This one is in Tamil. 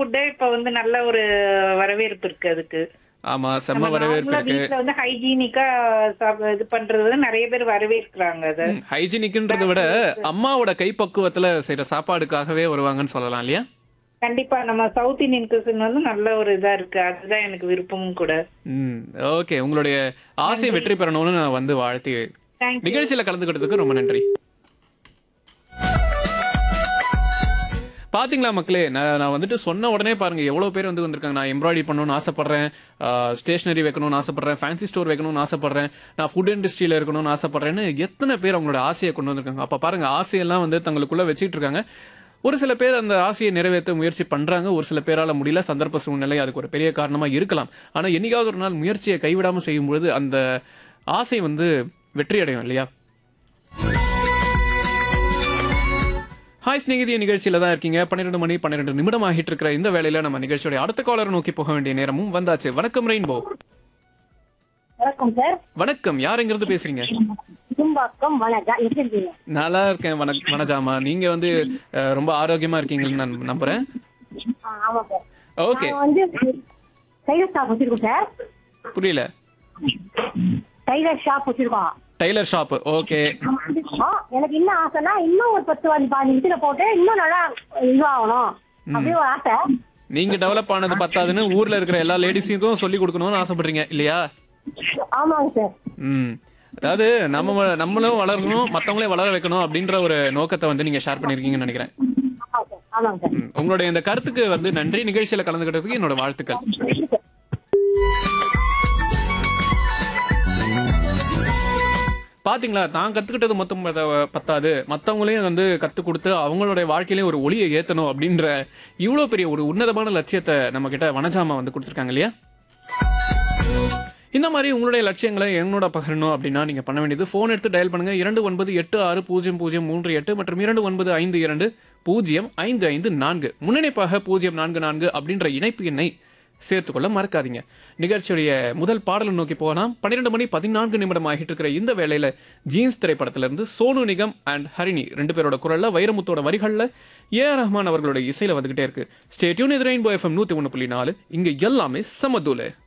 ஃபுட்டே இப்ப வந்து நல்ல ஒரு வரவேற்பு இருக்கு அதுக்கு ஆமா செம்ம நம்ம வரவேற்பு நார்மலா இருக்கு வீட்ல வந்து ஹைஜீனிக்கா இது பண்றது வந்து நிறைய பேர் வரவேற்கிறாங்க அத ஹைஜீனிக்ன்றதை விட அம்மாவோட கைப்பக்குவத்துல செய்யற சாப்பாடுக்காகவே வருவாங்கன்னு சொல்லலாம் இல்லையா கண்டிப்பா நம்ம சவுத் இந்தியன் குசின் வந்து நல்ல ஒரு இதா இருக்கு அதுதான் எனக்கு விருப்பமும் கூட ம் ஓகே உங்களுடைய ஆசை வெற்றி பெறணும்னு நான் வந்து வாழ்த்தி தேங்க்யூ நிகழ்ச்சியில கலந்துக்கிட்டதுக்கு ரொம்ப நன்றி பாத்தீங்களா மக்களே நான் நான் வந்துட்டு சொன்ன உடனே பாருங்க எவ்வளவு பேர் வந்து வந்திருக்காங்க நான் எம்ப்ராய்டரி பண்ணணும்னு ஆசைப்படுறேன் ஸ்டேஷனரி வைக்கணும்னு ஆசைப்படுறேன் ஃபேன்சி ஸ்டோர் வைக்கணும்னு ஆசைப்படுறேன் நான் ஃபுட் இண்டஸ்ட்ரியில இருக்கணும்னு ஆசைப்படுறேன்னு எத்தனை பேர் அவங்களோட ஆசையை கொண்டு வந்திருக்காங்க அப்ப பாருங்க ஆசையெல்லாம் வந்து தங்களுக்குள்ள வச்சுட்டு இருக்காங்க ஒரு சில பேர் அந்த ஆசையை நிறைவேற்ற முயற்சி பண்றாங்க ஒரு சில பேரால முடியல சந்தர்ப்ப சூழ்நிலை அதுக்கு ஒரு பெரிய காரணமா இருக்கலாம் ஆனா என்னைக்காவது ஒரு நாள் முயற்சியை கைவிடாம செய்யும் பொழுது அந்த ஆசை வந்து வெற்றி அடையும் இல்லையா ஹாய் ஸ்நேகிதிய நிகழ்ச்சியில தான் இருக்கீங்க பன்னிரெண்டு மணி பன்னிரெண்டு நிமிடம் ஆகிட்டு இருக்கிற இந்த வேலையில நம்ம நிகழ்ச்சியோட அடுத்த காலரை நோக்கி போக வேண்டிய நேரமும் வந்தாச்சு வணக்கம் ரெயின்போ வணக்கம் சார் வணக்கம் யார் எங்கிருந்து பேசுறீங்க குடும்பாக்கம் வணக்கம் எப்படி இருக்கீங்க நல்லா இருக்கேன் வணக் வனஜாமா நீங்க வந்து அஹ், ரொம்ப ஆரோக்கியமா இருக்கீங்கன்னு நான் நம்புறேன் ஆ, ஆமா சார் ஓகே நான் வந்து டைலர் ஷாப் வச்சிருக்கோம் சார் புரியல டைலர் ஷாப் வச்சிருக்கோம் டைலர் ஷாப் ஓகே ஆ, எனக்கு என்ன ஆசைன்னா இன்னும் ஒரு பத்து வந்து பாஞ்சு நிமிஷத்துல போட்டு இன்னும் நல்லா இதுவாகணும் அப்படியே ஒரு ஆசை நீங்க டெவலப் ஆனது பத்தாதுன்னு ஊர்ல இருக்கிற எல்லா லேடிஸுக்கும் சொல்லி கொடுக்கணும்னு ஆசைப்படுறீங்க இல்லையா ஆமாங்க சார் ம் அதாவது நம்ம வ- நம்மளும் வளரணும் மத்தவங்களையும் வளர வைக்கணும் அப்படின்ற ஒரு நோக்கத்தை வந்து நீங்க ஷேர் பண்ணிருக்கீங்கன்னு நினைக்கிறேன் ஆமாங்க சார் ஆமாங்க சார் ம், உங்களுடைய இந்த கருத்துக்கு வந்து நன்றி நிகழ்ச்சியில கலந்துக்கிட்டதுக்கு என்னோட வாழ்த்துக்கள் நன்றி சார் பாத்தீங்களா தான் கத்துக்கிட்டது மொத்தம் பத்த- பத்தாது மத்தவங்களையும் வந்து கத்து கொடுத்து அவங்களுடைய வாழ்க்கையிலயும் ஒரு ஒளியை ஏத்தணும் அப்படின்ற இவ்வளவு பெரிய ஒரு உன்னதமான லட்சியத்தை நம்ம கிட்ட வனஜாமா வந்து கொடுத்துருக்காங்க இல்லையா இந்த மாதிரி உங்களுடைய லட்சியங்களை என்னோட பகிரணும் அப்படின்னா நீங்க பண்ண வேண்டியது போன் எடுத்து டயல் பண்ணுங்க இரண்டு ஒன்பது எட்டு ஆறு பூஜ்ஜியம் பூஜ்ஜியம் மூன்று எட்டு மற்றும் இரண்டு ஒன்பது ஐந்து இரண்டு பூஜ்ஜியம் ஐந்து ஐந்து நான்கு முன்னணிப்பாக பூஜ்ஜியம் நான்கு நான்கு அப்படின்ற இணைப்பு எண்ணை சேர்த்துக்கொள்ள மறக்காதீங்க நிகழ்ச்சியுடைய முதல் பாடலை நோக்கி போகலாம் பன்னிரெண்டு மணி பதினான்கு நிமிடம் ஆகிட்டு இருக்கிற இந்த வேளையில ஜீன்ஸ் திரைப்படத்திலிருந்து சோனு நிகம் அண்ட் ஹரிணி ரெண்டு பேரோட குரல்ல வைரமுத்தோட வரிகள்ல ஏ ஆர் ரஹ்மான் அவர்களுடைய இசையில வந்துகிட்டே இருக்கு ஸ்டேட்யூன் இது ரெயின்போ எஃப்எம் நூத்தி ஒன்று புள்ளி நாலு இங்க எல்லாமே சமதூல